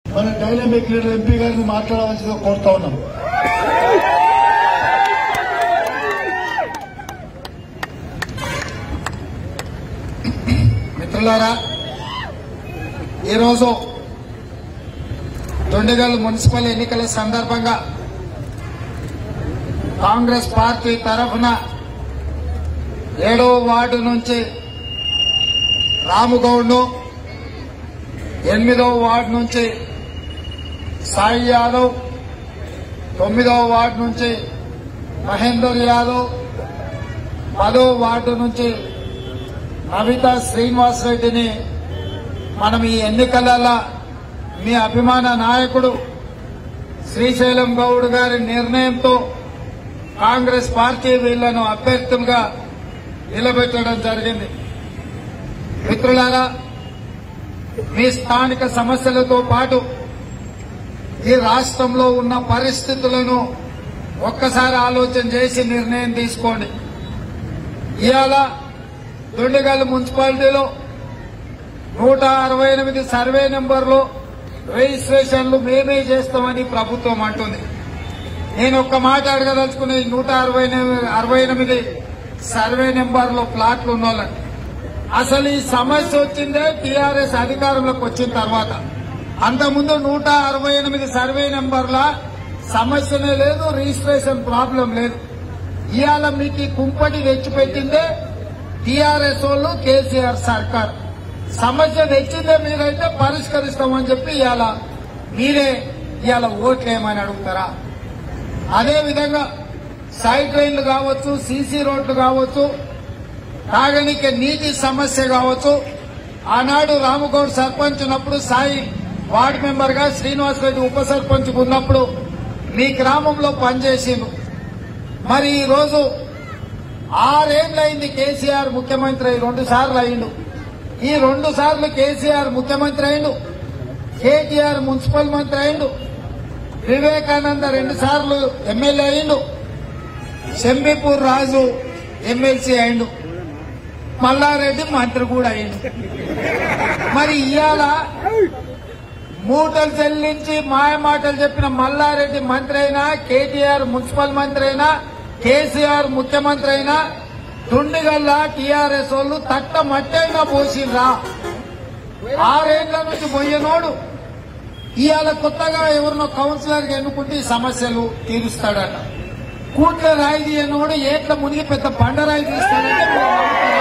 మన dynamic leader MP గారిని మాట్లాడవలసిందిగా కోరుతా ఉన్నాం మిత్రులారా ఈరోజు దొండగల్ మున్సిపల్ ఎన్నికల సందర్భంగా కాంగ్రెస్ పార్టీ తరఫున ఏడవ వార్డు నుంచి రాముగౌడ్ను ఎనిమిదవ వార్డు నుంచి సాయి యాదవ్ తొమ్మిదవ వార్డు నుంచి మహేందర్ యాదవ్ పదో వార్డు నుంచి నవిత శ్రీనివాస్ రెడ్డిని మనం ఈ ఎన్నికలలో మీ అభిమాన నాయకుడు శ్రీశైలం గౌడ్ గారి నిర్ణయంతో కాంగ్రెస్ పార్టీ వీళ్లను అభ్యర్థులుగా నిలబెట్టడం జరిగింది మిత్రులారా మీ స్థానిక సమస్యలతో పాటు ఈ రాష్ట్రంలో ఉన్న పరిస్థితులను ఒక్కసారి ఆలోచన చేసి నిర్ణయం తీసుకోండి ఇవాళ దొండగల్ మున్సిపాలిటీలో నూట అరవై ఎనిమిది సర్వే నెంబర్లో రిజిస్ట్రేషన్లు మేమే చేస్తామని ప్రభుత్వం అంటుంది నేను ఒక్క మాట అడగదలుచుకునేది నూట అరవై ఎనిమిది- అరవై ఎనిమిది సర్వే నెంబర్లో ప్లాట్లు ఉన్న వాళ్ళని అసలు ఈ సమస్య వచ్చిందే టీఆర్ఎస్ అధికారంలోకి వచ్చిన తర్వాత అంతకుముందు నూట అరవై ఎనిమిది సర్వే నెంబర్ల సమస్యనే లేదు రిజిస్ట్రేషన్ ప్రాబ్లం లేదు ఇవాళ మీకు ఈ కుంపటి తెచ్చిపెట్టిందే టీఆర్ఎస్ వాళ్ళు కేసీఆర్ సర్కార్ సమస్య తెచ్చిందే మీరైతే పరిష్కరిస్తామని చెప్పి ఇవాళ మీరే ఇవాళ ఓట్లేమని అడుగుతారా అదే విధంగా సైడ్ ట్రైన్లు కావచ్చు సీసీ రోడ్లు కావచ్చు తాగనికే నీటి సమస్య కావచ్చు ఆనాడు రామగౌడ్ సర్పంచ్ ఉన్నప్పుడు సాయి వార్డు మెంబర్ గా శ్రీనివాస్ రెడ్డి ఉప సర్పంచ్ ఉన్నప్పుడు మీ గ్రామంలో పనిచేసిండు మరి ఈ రోజు ఆరేళ్లయింది కేసీఆర్ ముఖ్యమంత్రి అయి రెండు సార్లు అయిండు ఈ రెండు సార్లు కేసీఆర్ ముఖ్యమంత్రి అయిండు కేటీఆర్ మున్సిపల్ మంత్రి అయిండు వివేకానంద రెండు సార్లు ఎమ్మెల్యే అయిండు శంబిపూర్ రాజు ఎమ్మెల్సీ అయిండు మల్లారెడ్డి మంత్రి కూడా అయిండు మరి ఇవాళ మూటలు చెల్లించి మాయ మాటలు చెప్పిన మల్లారెడ్డి మంత్రి అయినా కేటీఆర్ మున్సిపల్ మంత్రి అయినా కేసీఆర్ ముఖ్యమంత్రి అయినా దుండిగల్లా టీఆర్ఎస్ వాళ్ళు తట్ట మట్టైనా పోసిర్రా ఆరేళ్ల నుంచి పోయినోడు ఇవాళ కొత్తగా ఎవరినో కౌన్సిలర్ ఎన్నుకుంటే ఈ సమస్యలు తీరుస్తాడట కూట్ల రాయి తీయనోడు ఏట్ల మునిగి పెద్ద బండరాయి తీస్తాడంటే మీరు నమ్ముతారా?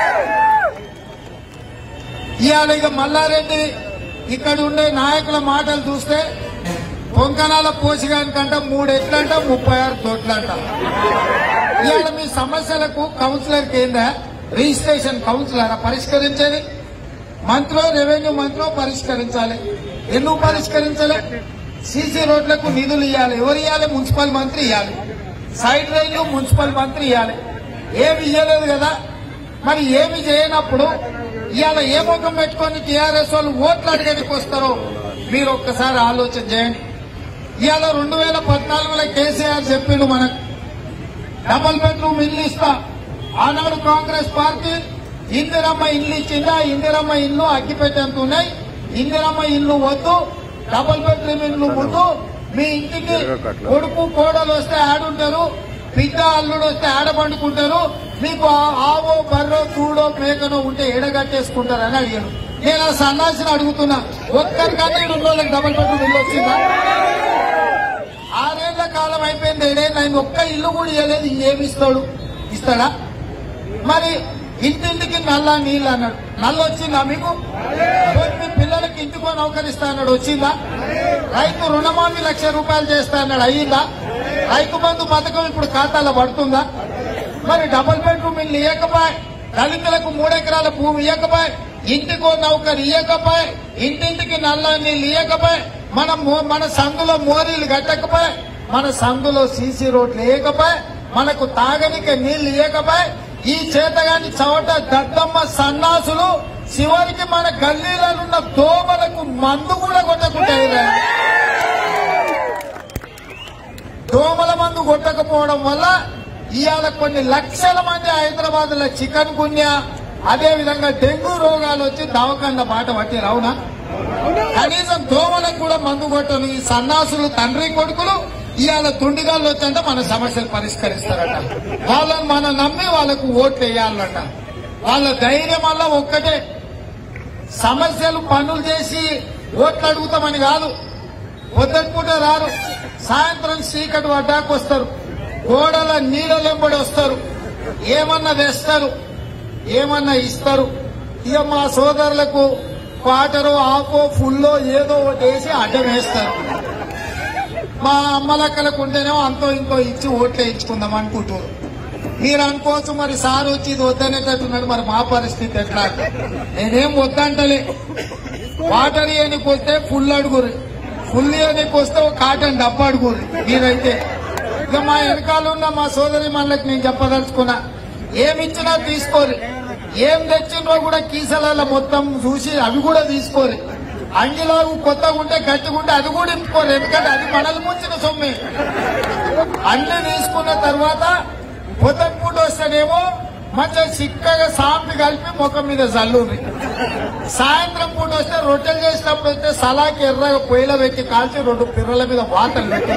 ఇవాళ ఇక మల్లారెడ్డి ఇక్కడ ఉండే నాయకుల మాటలు చూస్తే పొంకనాల పోసిగానికంట మూడు ఎట్లంట ముప్పై ఆరు తోట్లంట ఇవాళ మీ సమస్యలకు కౌన్సిలర్ కేంద్ర రిజిస్ట్రేషన్ కౌన్సిలర్ పరిష్కరించేది మంత్రో రెవెన్యూ మంత్రో పరిష్కరించాలి ఎందుకు పరిష్కరించాలి సీసీ రోడ్లకు నిధులు ఇవ్వాలి ఎవరు ఇవ్వాలి మున్సిపల్ మంత్రి ఇవ్వాలి సైడ్ రైళ్లు మున్సిపల్ మంత్రి ఇవ్వాలి ఏమి ఇవ్వలేదు కదా మరి ఏమి చేయనప్పుడు ఇవాళ ఏ ముఖం పెట్టుకొని టీఆర్ఎస్ వాళ్ళు ఓట్లు అడిగడానికి వస్తారో మీరు ఒక్కసారి ఆలోచన చేయండి ఇవాళ రెండు వేల పద్నాలుగులో కేసీఆర్ చెప్పిండు మనకు డబల్ బెడ్రూమ్ ఇల్లు ఇస్తా ఆనాడు కాంగ్రెస్ పార్టీ ఇందిరమ్మ ఇల్లు ఇచ్చిందా ఇందిరమ్మ ఇల్లు అగ్గిపెట్టేంత ఉన్నాయి ఇందిరమ్మ ఇల్లు వద్దు డబల్ బెడ్రూమ్ ఇల్లు వద్దు మీ ఇంటికి కొడుకు కోడలు వస్తే ఆడుంటారు బిడ్డ అల్లుడు వస్తే ఆడ పండుకుంటారు మీకు ఆ- ఆవో బర్రో కూడో మేకనో ఉంటే ఎడగట్టేసుకుంటారని అడిగాడు నేను ఆ సన్నాసిని అడుగుతున్నా ఒక్కరికన్నా రెండు రోజులకు డబల్ బెడ్రూమ్ ఇల్లు వచ్చిందా ఆరేళ్ల కాలం అయిపోయింది ఏడేళ్ళు ఆయన ఒక్క ఇల్లు కూడా ఇవ్వలేదు ఏమి ఇస్తాడు ఇస్తాడా మరి ఇంటింటికి నల్ల నీళ్ళు అన్నాడు నల్ల వచ్చిందా మీకు పోనీ మీ పిల్లలకి ఇంటికో నౌకరిస్తా అన్నాడు వచ్చిందా రైతు రుణమాఫీ లక్ష రూపాయలు చేస్తా అన్నాడు అయ్యిందా రైతు బంధు పథకం ఇప్పుడు ఖాతాలో పడుతుందా మరి డబుల్ బెడ్రూమ్ ఇల్లు ఇవ్వకపోయి దళితులకు మూడెకరాల భూమి ఇవ్వకపోయి ఇంటికో నౌకరు ఇవ్వకపోయి ఇంటింటికి నల్ల నీళ్ళు ఇవ్వకపోయి మన మో- మన సందులో మోరీలు కట్టకపోయి మన సందులో సీసీ రోడ్లు వేయకపోయి మనకు తాగనిక నీళ్లు ఇవ్వకపోయి ఈ చేతగాని చవట దద్దమ్మ సన్నాసులు చివరికి మన గల్లీలలో ఉన్న దోమలకు మందు కూడా కొట్టకుంటాయి దోమల మందు కొట్టకపోవడం వల్ల ఇవాళ కొన్ని లక్షల మంది హైదరాబాద్ లో చికెన్ గున్యా అదే విధంగా డెంగ్యూ రోగాలు వచ్చి దవకండ బాట పట్టారు అవునా కనీసం దోమలకు కూడా మందు కొట్టను ఈ సన్నాసులు తండ్రి కొడుకులు ఇవాళ తుండిగాళ్ళు వచ్చంటే మన సమస్యలు పరిష్కరిస్తారట వాళ్ళని మనం నమ్మి వాళ్ళకు ఓట్లు వేయాలట వాళ్ళ ధైర్యం వల్ల ఒక్కటే సమస్యలు పనులు చేసి ఓట్లు అడుగుతామని కాదు పొద్దుటి పూట రారు సాయంత్రం చీకటి పడ్డాక వస్తారు గోడల నీడలెంబడి వస్తారు ఏమన్నా తెస్తారు ఏమన్నా ఇస్తారు ఇక మా సోదరులకు క్వార్టరో ఆఫో ఫుల్లో ఏదో ఒకటి వేసి అడ్డం వేస్తారు మా అమ్మలక్కలకు ఉంటేనేమో అంతో ఇంకో ఇచ్చి ఓట్లు వేయించుకుందాం అనుకుంటారు మీరు అనుకోవచ్చు మరి సార్ వచ్చి ఇది వద్దనేటట్టున్నాడు మరి మా పరిస్థితి ఎట్లా నేనేం వద్దంటలే వాటర్ ఇయనికి వస్తే ఫుల్ అడుగురు ఫుల్ ఇయనికి వస్తే ఒక కాటన్ డబ్బా అడుగురు మీరైతే ఇక మా వెనకాల ఉన్న మా సోదరి మనకి నేను చెప్పదలుచుకున్నా ఏమిచ్చినా తీసుకోరు ఏం తెచ్చిండ్రో కూడా కీసలలో మొత్తం చూసి అవి కూడా తీసుకోరు అంగిలో కొత్తగా ఉంటే గట్టిగా ఉంటే అది కూడా ఇంపుకోరు ఎందుకంటే అది మనల్ని ముంచిన సొమ్మే అన్ని తీసుకున్న తర్వాత పొద్దున పూట వస్తేనేమో మంచిగా చిక్కగా సాంపి కలిపి ముఖం మీద జల్లుంది సాయంత్రం పూట వస్తే రొట్టెలు చేసినప్పుడు వస్తే సలాకి ఎర్రగా పొయ్యిలో పెట్టి కాల్చి రెండు పిర్రల మీద వాతలు పెట్టి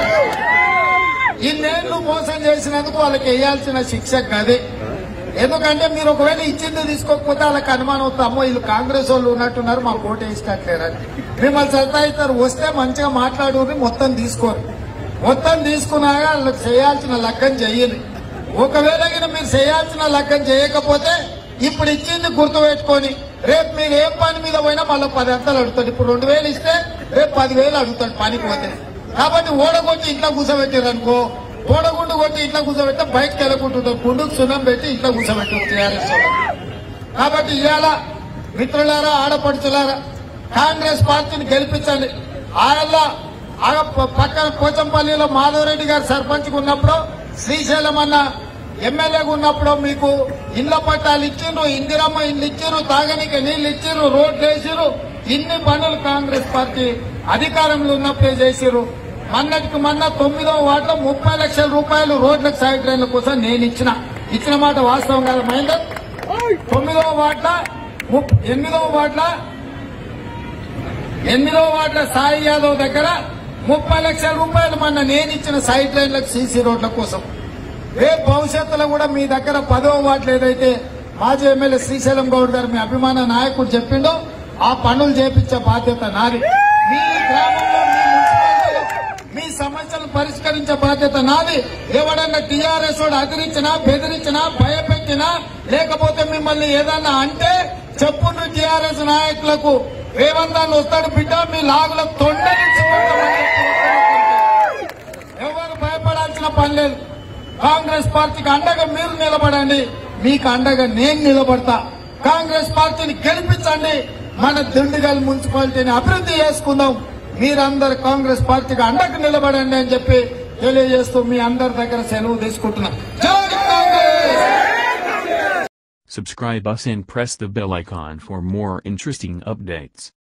ఇన్నేళ్లు మోసం చేసినందుకు వాళ్ళకి వేయాల్సిన శిక్ష గదే ఎందుకంటే మీరు ఒకవేళ ఇచ్చింది తీసుకోకపోతే వాళ్ళకి అనుమానం అవుతుంది అమ్మో వీళ్ళు కాంగ్రెస్ వాళ్ళు ఉన్నట్టున్నారు మాకు ఓటు వేసినట్లేరని మిమ్మల్ని సతాయిస్తారు వస్తే మంచిగా మాట్లాడుకుని మొత్తం తీసుకోరు మొత్తం తీసుకున్నాక వాళ్ళకి చేయాల్సిన లగ్గం చెయ్యాలి ఒకవేళ గిన మీరు చేయాల్సిన లగ్గం చేయకపోతే ఇప్పుడు ఇచ్చింది గుర్తు పెట్టుకొని రేపు మీరు ఏం పని మీద పోయినా మళ్ళీ పది అంతలు అడుగుతాడు ఇప్పుడు రెండు వేలు ఇస్తే రేపు పదివేలు అడుగుతాడు పనికి పోతే కాబట్టి ఓడగొట్టి ఇంట్లో కూర్చోబెట్టారు అనుకో ఓడగుండు కొట్టి ఇంట్లో కూర్చోబెడితే బయటకు వెళ్ళకుంటుంటారు గుండుకు సున్నం పెట్టి ఇంట్లో కూర్చోబెట్టారు టీఆర్ఎస్ వాళ్ళు. కాబట్టి ఇవాళ మిత్రులారా ఆడపడుచులారా కాంగ్రెస్ పార్టీని గెలిపించండి ఆయన ఆగ ప- పక్కన పోచంపల్లిలో మాధవరెడ్డి గారు సర్పంచ్ ఉన్నప్పుడు శ్రీశైలం అన్న ఎమ్మెల్యేగా ఉన్నప్పుడు మీకు ఇళ్ల పట్టాలు ఇచ్చిండ్రు ఇందిరమ్మ ఇల్లు ఇచ్చారు తాగనీకి నీళ్లు ఇచ్చారు రోడ్లు వేసిరు ఇన్ని పనులు కాంగ్రెస్ పార్టీ అధికారంలో ఉన్నప్పుడే చేసిరు మొన్నటికి మొన్న తొమ్మిదో వాటిలో ముప్పై లక్షల రూపాయలు రోడ్లకు సైడ్ రైన్ల కోసం నేను ఇచ్చిన ఇచ్చిన మాట వాస్తవం కాదు మహేందర్ తొమ్మిదవ వాట్ల ముప్- ఎనిమిదవ వాట్ల ఎనిమిదవ వాట్ల సాయి యాదవ్ దగ్గర ముప్పై లక్షల రూపాయలు మొన్న నేను ఇచ్చిన సైడ్ లైన్లకు సీసీ రోడ్ల కోసం రేపు భవిష్యత్తులో కూడా మీ దగ్గర పదవ వాట్లు ఏదైతే మాజీ ఎమ్మెల్యే శ్రీశైలం గౌడ్ గారు మీ అభిమాన నాయకుడు చెప్పిండో ఆ పనులు చేపించే బాధ్యత నాది మీ గ్రామంలో మీ మున్సిపాలిటీలో మీ సమస్యలు పరిష్కరించే బాధ్యత నాది ఎవడన్నా టీఆర్ఎస్ వాడు అదిరించినా బెదిరించినా భయపెట్టినా లేకపోతే మిమ్మల్ని ఏదన్నా అంటే చెప్పుండ్రు టీఆర్ఎస్ నాయకులకు రేవంతాన్ని వస్తాడు బిడ్డ మీ లాగుల తొండలించి కొడతామని చెప్పి ఎవరు భయపడాల్సిన పని లేదు కాంగ్రెస్ పార్టీకి అండగా మీరు నిలబడండి మీకు అండగా నేను నిలబడతా కాంగ్రెస్ పార్టీని గెలిపించండి మన దిండుగల్ మున్సిపాలిటీని అభివృద్ధి చేసుకుందాం మీరందరు కాంగ్రెస్ పార్టీకి అండగా నిలబడండి అని చెప్పి తెలియజేస్తూ మీ అందరి దగ్గర సెలవు తీసుకుంటున్నా జై Congress Subscribe us and press the bell icon for more interesting updates.